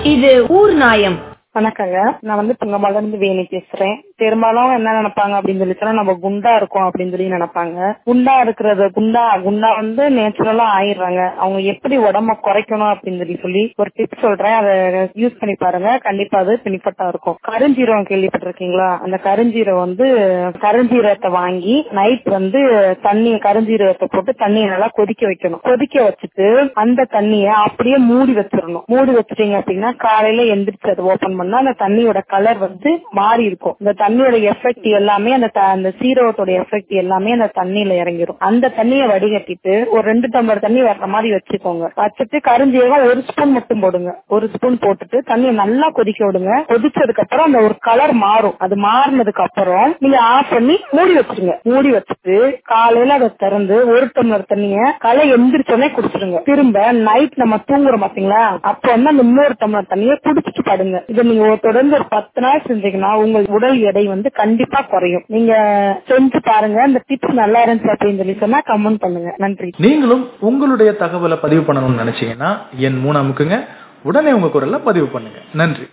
இது ஊர் நாயம் வணக்கங்க நான் வந்து புங்கம்பால இருந்து வேணி பேசுறேன் பெரும்பாலும் என்ன நினைப்பாங்க அப்படின்னு சொல்லி சொன்னா நம்ம குண்டா இருக்கோம் அப்படின்னு சொல்லி நினைப்பாங்க குண்டா இருக்கிறது குண்டா குண்டா வந்து நேச்சுரலா ஆயிடுறாங்க அவங்க எப்படி உடம்ப குறைக்கணும் அப்படின்னு சொல்லி சொல்லி ஒரு டிப் சொல்றேன் அதை யூஸ் பண்ணி பாருங்க கண்டிப்பா அது பெனிஃபிட்டா இருக்கும் கருஞ்சீரகம் கேள்விப்பட்டிருக்கீங்களா அந்த கருஞ்சீரகம் வந்து கருஞ்சீரகத்தை வாங்கி நைட் வந்து தண்ணி கருஞ்சீரகத்தை போட்டு தண்ணியை நல்லா கொதிக்க வைக்கணும் கொதிக்க வச்சுட்டு அந்த தண்ணிய அப்படியே மூடி வச்சிடணும் மூடி வச்சிட்டீங்க அப்படின்னா காலையில எந்திரிச்சு அதை ஓபன் பண்ணா அந்த தண்ணியோட கலர் வந்து மாறி இருக்கும் இந்த தண்ணியோட எஃபெக்ட் எல்லாமே அந்த த- அந்த சீரகத்தோட எஃபெக்ட் எல்லாமே அந்த தண்ணியில இறங்கிரும் அந்த தண்ணியை வடிகட்டிட்டு ஒரு ரெண்டு டம்ளர் தண்ணி வர்ற மாதிரி வச்சுக்கோங்க வச்சுட்டு கருஞ்சீரகம் ஒரு ஸ்பூன் மட்டும் போடுங்க ஒரு ஸ்பூன் போட்டுட்டு தண்ணியை நல்லா கொதிக்க விடுங்க கொதிச்சதுக்கு அப்புறம் அந்த ஒரு கலர் மாறும் அது மாறினதுக்கு அப்புறம் நீங்க ஆஃப் பண்ணி மூடி வச்சிருங்க மூடி வச்சுட்டு காலையில அதை திறந்து ஒரு டம்ளர் தண்ணிய காலை எந்திரிச்சோடனே குடிச்சிருங்க திரும்ப நைட் நம்ம தூங்குறோம் பாத்தீங்களா அப்ப வந்து அந்த இன்னொரு டம்ளர் தண்ணியை குடிச்சிட்டு படுங்க இதை நீங்க ஒரு தொடர்ந்து ஒரு பத்து நாள் செஞ்சீங்கன்னா உங்கள் உடல் எடை வந்து கண்டிப்பா குறையும் நீங்க செஞ்சு பாருங்க இந்த டிப்ஸ் நல்லா இருந்துச்சு அப்படின்னு சொல்லி சொன்னா கமெண்ட் பண்ணுங்க நன்றி நீங்களும் உங்களுடைய தகவலை பதிவு பண்ணணும்னு நினைச்சீங்கன்னா என் மூணு அமுக்குங்க உடனே உங்க குரல்ல பதிவு பண்ணுங்க நன்றி